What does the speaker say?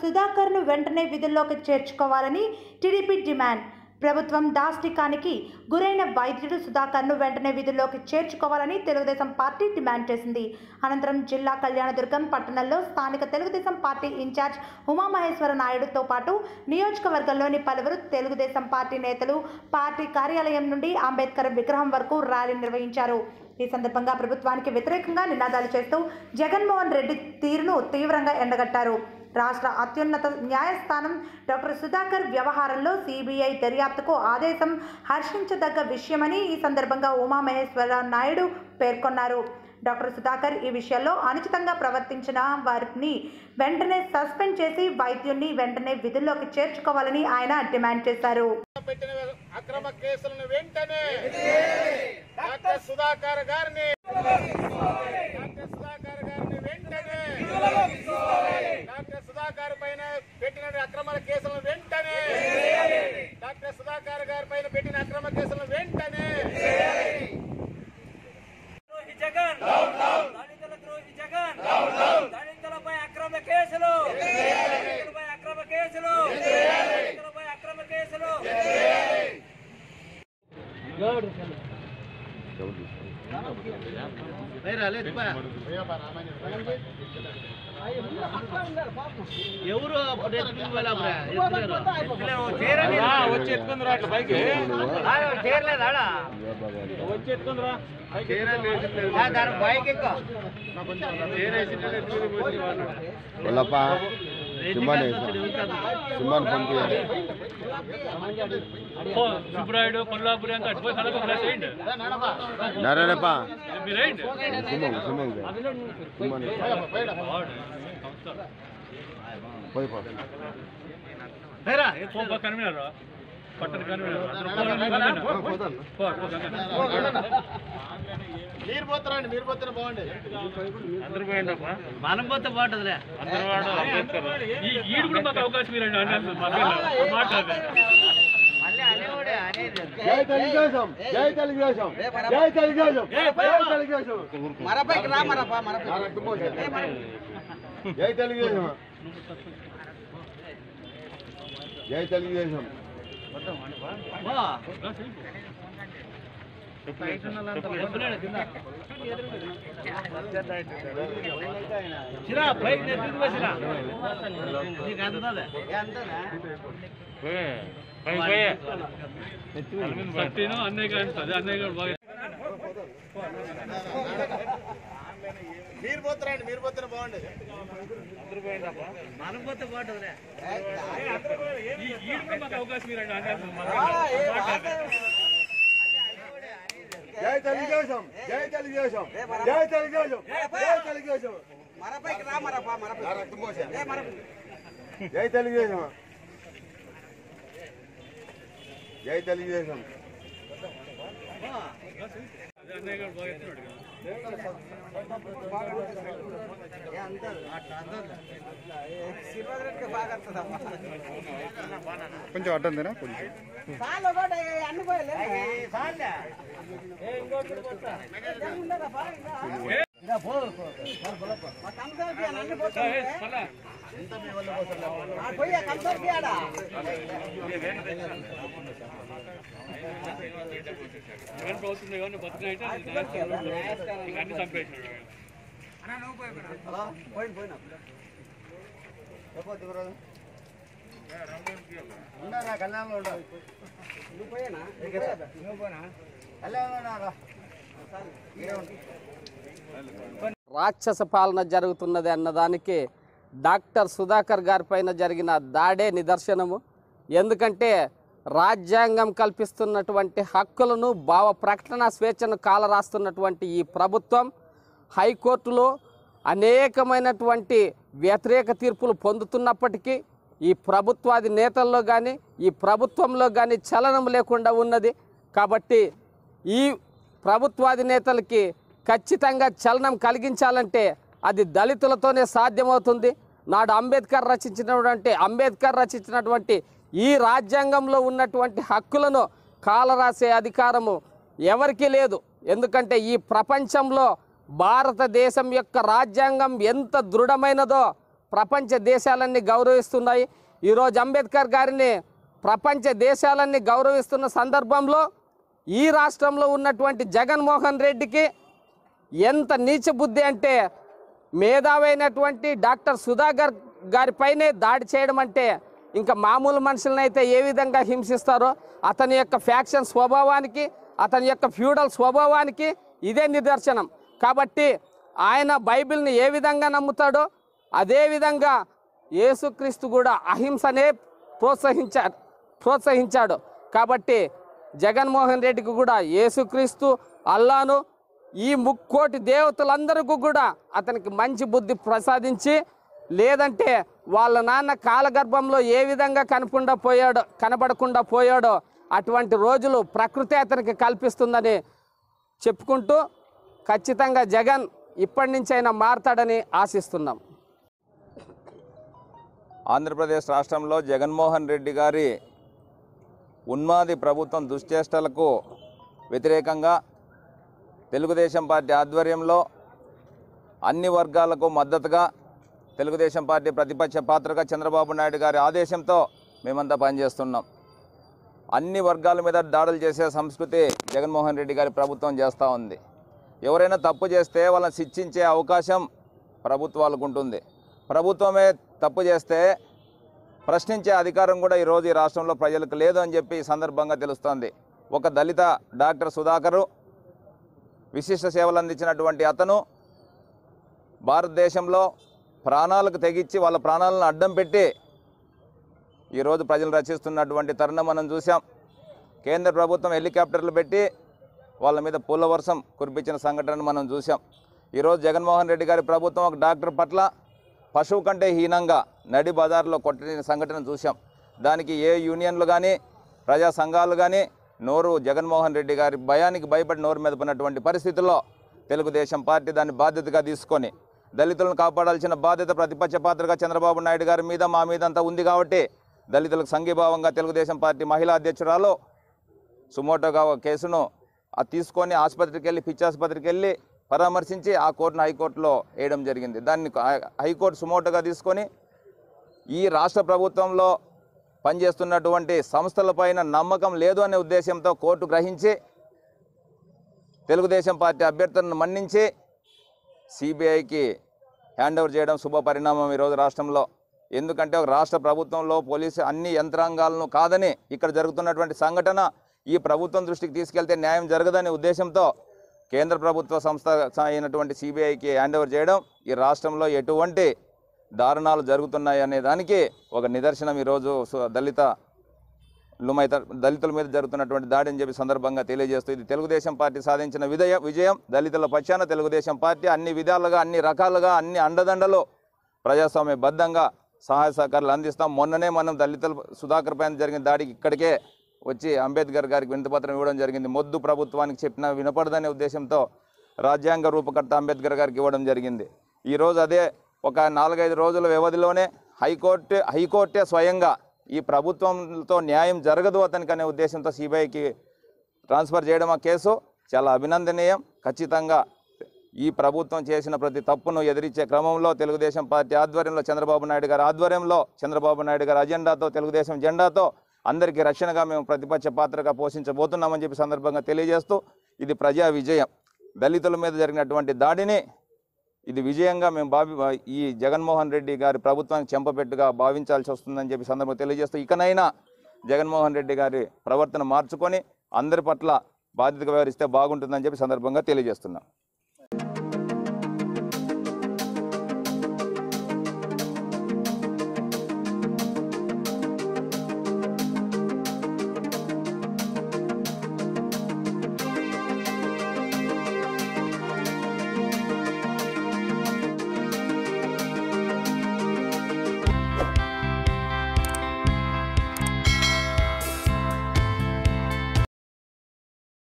సుధాకర్ను వెంటనే విధుల్లోకి చేర్చుకోవాలని TDP demand ప్రభుత్వం దాష్టికానికి గురైన వైద్యుడు సుధాకర్ను వెంటనే విధుల్లోకి చేర్చుకోవాలని తెలుగుదేశం పార్టీ డిమాండ్ చేసింది అనంతరం జిల్లా కళ్యాణదుర్గం పట్టణంలో స్థానిక తెలుగుదేశం పార్టీ ఇన్ఛార్జ్ ఉమామహేశ్వర నాయుడుతో పాటు నియోజకవర్గంలోని పలువురు తెలుగుదేశం పార్టీ నేతలు పార్టీ కార్యాలయం నుండి అంబేద్కర్ విగ్రహం వరకు ర్యాలీ నిర్వహించారు ఈ సందర్భంగా ప్రభుత్వానికి వ్యతిరేకంగా నినాదాలు చేస్తూ జగన్మోహన్ రెడ్డి తీరును తీవ్రంగా ఎండగట్టారు రాష్ట్ర అత్యున్నత న్యాయస్థానం డాక్టర్ సుధాకర్ వ్యవహారంలో సిబిఐ దర్యాప్తుకు ఆదేశం హర్షించదగ్గ విషయమని ఈ సందర్భంగా ఉమామహేశ్వర నాయుడు పేర్కొన్నారు డాక్టర్ సుధాకర్ ఈ విషయంలో అనుచితంగా ప్రవర్తించిన వారిని వెంటనే సస్పెండ్ చేసి వైద్యున్ని వెంటనే విధుల్లోకి చేర్చుకోవాలని ఆయన డిమాండ్ చేశారు పెట్టిన అక్రమ కేసులను వెంటనే డాక్టర్ సుధాకర్ గారిని డాక్టర్ సుధాకర్ గారిని వెంటనే డాక్టర్ సుధాకర్ పైన పెట్టిన అక్రమ కేసులను వెంటనే డాక్టర్ సుధాకర్ గారి పైన పెట్టిన అక్రమ కేసులను వెంటనే ద్రోహి జగన్ దళితుల ద్రోహి జగన్ దళితులపై అక్రమ కేసులు దళితులపై అక్రమ కేసులు దళితులపై అక్రమ కేసులు ఎవరు వచ్చి ఎత్తుకుందిరా అట్లా పైకి చేరలేదా వచ్చి ఎత్తుకుందిరా దాని బైక్ ఎక్కువ ఒల్లప్ప సింహాన్ని సింహాన్ని పంపించాలి సుబ్బరాయుడు కొల్లాపురి అంతా అటుపోయి తలకు వేసేయండి నరేనప్ప మీరేంటి సింహం సింహం సింహాన్ని పోయి పో పో పో కనిమినారు పట్టణ కనిమినారు మీరు పోతారండి మీరు పోతే బాగుండే అందరు పోయిండమ్మా మనం పోతే బాగుంటుందిలే అందరు వాడు అంబేద్కర్ ఈ ఈడు కూడా మాకు అవకాశం ఇవ్వండి అన్నారు మధ్యలో మాట అది. మళ్ళీ అనేవాడే అనేది జై తెలుగుదేశం జై తెలుగుదేశం జై తెలుగుదేశం జై తెలుగుదేశం మరపైకి రా మరపా మరపై నా రక్తం పోసే. జై తెలుగుదేశం జై తెలుగుదేశం చిరా బైక్ నెత్తికి వచ్చిరా నీకు అందుతుంది సత్యను అన్నయ్య గారు ఉంటుంది అన్నయ్య గారు బాగా మీరు పోతారండి మీరు పోతే బాగుండే మనం పోతే బాగుంటుందిలే ఈ ఈడు కూడా మాకు అవకాశం ఇవ్వండి అన్నారు మాట అది. జై తెలుగుదేశం జై తెలుగుదేశం జై తెలుగుదేశం జై తెలుగుదేశం మరపైకి రా మరపా మరపై నా రక్తం పోసే. జై తెలుగుదేశం జై తెలుగుదేశం అన్నయ్య గారు బాగా ఎత్తున్నాడు కదా. కొంచెం అడ్డందినా కొంచెం ఏ, మళ్ళా. జగన్ ప్రభుత్వం ఏమన్నా బతికినైతే అది న్యాయస్థానంలో ఇంక అన్ని చంపేసినాడు కళ్యాణంలో ఉండవు రాక్షస పాలన జరుగుతున్నది అన్నదానికి డాక్టర్ సుధాకర్ గారి పైన జరిగిన దాడే నిదర్శనము ఎందుకంటే రాజ్యాంగం కల్పిస్తున్నటువంటి హక్కులను భావ ప్రకటన స్వేచ్ఛను కాలరాస్తున్నటువంటి ఈ ప్రభుత్వం హైకోర్టులో అనేకమైనటువంటి వ్యతిరేక తీర్పులు పొందుతున్నప్పటికీ ఈ ప్రభుత్వాది నేతల్లో కానీ ఈ ప్రభుత్వంలో కానీ చలనం లేకుండా ఉన్నది కాబట్టి ఈ ప్రభుత్వాది నేతలకి ఖచ్చితంగా చలనం కలిగించాలంటే అది దళితులతోనే సాధ్యమవుతుంది నాడు అంబేద్కర్ రచించినటువంటి అంబేద్కర్ రచించినటువంటి ఈ రాజ్యాంగంలో ఉన్నటువంటి హక్కులను కాలరాసే అధికారము ఎవరికీ లేదు ఎందుకంటే ఈ ప్రపంచంలో భారతదేశం యొక్క రాజ్యాంగం ఎంత దృఢమైనదో ప్రపంచ దేశాలన్నీ గౌరవిస్తున్నాయి ఈరోజు అంబేద్కర్ గారిని ప్రపంచ దేశాలన్నీ గౌరవిస్తున్న సందర్భంలో ఈ రాష్ట్రంలో ఉన్నటువంటి జగన్మోహన్ రెడ్డికి ఎంత నీచ బుద్ధి అంటే మేధావైనటువంటి డాక్టర్ సుధాకర్ గారిపైనే దాడి చేయడం అంటే ఇంకా మామూలు మనుషులను అయితే ఏ విధంగా హింసిస్తారో అతని యొక్క ఫ్యాక్షన్ స్వభావానికి అతని యొక్క ఫ్యూడల్ స్వభావానికి ఇదే నిదర్శనం కాబట్టి ఆయన బైబిల్ని ఏ విధంగా నమ్ముతాడో అదే విధంగా యేసుక్రీస్తు కూడా అహింసనే ప్రోత్సహించాడు ప్రోత్సహించాడు కాబట్టి జగన్మోహన్ రెడ్డికి కూడా యేసుక్రీస్తు అల్లాను ఈ ముక్కోటి దేవతలందరికీ కూడా అతనికి మంచి బుద్ధి ప్రసాదించి లేదంటే వాళ్ళ నాన్న కాలగర్భంలో ఏ విధంగా కనకుండా పోయాడో కనబడకుండా పోయాడో అటువంటి రోజులు ప్రకృతి అతనికి కల్పిస్తుందని చెప్పుకుంటూ ఖచ్చితంగా జగన్ ఇప్పటి నుంచైనా మారతాడని ఆశిస్తున్నాం ఆంధ్రప్రదేశ్ రాష్ట్రంలో జగన్మోహన్ రెడ్డి గారి ఉన్మాది ప్రభుత్వం దుశ్చేష్టలకు వ్యతిరేకంగా తెలుగుదేశం పార్టీ ఆధ్వర్యంలో అన్ని వర్గాలకు మద్దతుగా తెలుగుదేశం పార్టీ ప్రతిపక్ష పాత్రగా చంద్రబాబు నాయుడు గారి ఆదేశంతో మేమంతా పనిచేస్తున్నాం అన్ని వర్గాల మీద దాడులు చేసే సంస్కృతి జగన్మోహన్ రెడ్డి గారి ప్రభుత్వం చేస్తూ ఉంది ఎవరైనా తప్పు చేస్తే వాళ్ళని శిక్షించే అవకాశం ప్రభుత్వాలకు ఉంటుంది ప్రభుత్వమే తప్పు చేస్తే ప్రశ్నించే అధికారం కూడా ఈరోజు ఈ రాష్ట్రంలో ప్రజలకు లేదు అని చెప్పి ఈ సందర్భంగా తెలుస్తోంది ఒక దళిత డాక్టర్ సుధాకరు విశిష్ట సేవలు అందించినటువంటి అతను భారతదేశంలో ప్రాణాలకు తెగించి వాళ్ళ ప్రాణాలను అడ్డం పెట్టి ఈరోజు ప్రజలు రచిస్తున్నటువంటి తరుణం మనం చూసాం కేంద్ర ప్రభుత్వం హెలికాప్టర్లు పెట్టి వాళ్ళ మీద పూల వర్షం కురిపించిన సంఘటనను మనం చూసాం ఈరోజు జగన్మోహన్ రెడ్డి గారి ప్రభుత్వం ఒక డాక్టర్ పట్ల పశువు కంటే హీనంగా నడి బజార్లో కొట్టిన సంఘటన చూసాం దానికి ఏ యూనియన్లు కానీ ప్రజా సంఘాలు కానీ నోరు జగన్మోహన్ రెడ్డి గారి భయానికి భయపడి నోరు మీద పడినటువంటి పరిస్థితుల్లో తెలుగుదేశం పార్టీ దాన్ని బాధ్యతగా తీసుకొని దళితులను కాపాడాల్సిన బాధ్యత ప్రతిపక్ష పాత్రగా చంద్రబాబు నాయుడు గారి మీద మా మీద అంతా ఉంది కాబట్టి దళితులకు సంఘీభావంగా తెలుగుదేశం పార్టీ మహిళా అధ్యక్షురాలు సుమోటోగా ఒక కేసును అది తీసుకొని ఆసుపత్రికి వెళ్ళి పిచ్చి ఆసుపత్రికి వెళ్ళి పరామర్శించి ఆ కోర్టును హైకోర్టులో వేయడం జరిగింది దాన్ని హై- హైకోర్టు సుమోటోగా తీసుకొని ఈ రాష్ట్ర ప్రభుత్వంలో పనిచేస్తున్నటువంటి సంస్థలపైన నమ్మకం లేదు అనే ఉద్దేశంతో కోర్టు గ్రహించి తెలుగుదేశం పార్టీ అభ్యర్థులను మన్నించి సిబిఐకి హ్యాండ్ ఓవర్ చేయడం శుభ పరిణామం ఈరోజు రాష్ట్రంలో ఎందుకంటే ఒక రాష్ట్ర ప్రభుత్వంలో పోలీసు అన్ని యంత్రాంగాలను కాదని ఇక్కడ జరుగుతున్నటువంటి సంఘటన ఈ ప్రభుత్వం దృష్టికి తీసుకెళ్తే న్యాయం జరగదనే ఉద్దేశంతో కేంద్ర ప్రభుత్వ సంస్థ అయినటువంటి సిబిఐకి హ్యాండ్ ఓవర్ చేయడం ఈ రాష్ట్రంలో ఎటువంటి దారుణాలు జరుగుతున్నాయి అనే దానికి ఒక నిదర్శనం ఈరోజు సు- దళిత లుమైత దళితుల మీద జరుగుతున్నటువంటి దాడి అని చెప్పి సందర్భంగా తెలియజేస్తూ ఇది తెలుగుదేశం పార్టీ సాధించిన విజయ విజయం దళితుల పక్షాన తెలుగుదేశం పార్టీ అన్ని విధాలుగా అన్ని రకాలుగా అన్ని అండదండలు ప్రజాస్వామ్యబద్ధంగా సహాయ సహకారాలు అందిస్తాం మొన్ననే మనం దళితుల సుధాకర్ పైన జరిగిన దాడికి ఇక్కడికే వచ్చి అంబేద్కర్ గారికి వినతిపత్రం ఇవ్వడం జరిగింది మొద్దు ప్రభుత్వానికి చెప్పిన వినపడదనే ఉద్దేశంతో రాజ్యాంగ రూపకర్త అంబేద్కర్ గారికి ఇవ్వడం జరిగింది ఈరోజు అదే ఒక నాలుగైదు రోజుల వ్యవధిలోనే హైకోర్టు హైకోర్టే స్వయంగా ఈ ప్రభుత్వంతో న్యాయం జరగదు అతనికి అనే ఉద్దేశంతో సిబిఐకి ట్రాన్స్ఫర్ చేయడం ఆ కేసు చాలా అభినందనీయం ఖచ్చితంగా ఈ ప్రభుత్వం చేసిన ప్రతి తప్పును ఎదిరించే క్రమంలో తెలుగుదేశం పార్టీ ఆధ్వర్యంలో చంద్రబాబు నాయుడు గారి ఆధ్వర్యంలో చంద్రబాబు నాయుడు గారి అజెండాతో తెలుగుదేశం జెండాతో అందరికీ రక్షణగా మేము ప్రతిపక్ష పాత్రగా పోషించబోతున్నామని చెప్పి సందర్భంగా తెలియజేస్తూ ఇది ప్రజా విజయం దళితుల మీద జరిగినటువంటి దాడిని ఇది విజయంగా మేము భావి ఈ జగన్మోహన్ రెడ్డి గారి ప్రభుత్వానికి చెంపపెట్టుగా భావించాల్సి వస్తుందని చెప్పి సందర్భంగా తెలియజేస్తూ ఇకనైనా జగన్మోహన్ రెడ్డి గారి ప్రవర్తన మార్చుకొని అందరి పట్ల బాధ్యతగా వ్యవహరిస్తే బాగుంటుందని చెప్పి సందర్భంగా తెలియజేస్తున్నాం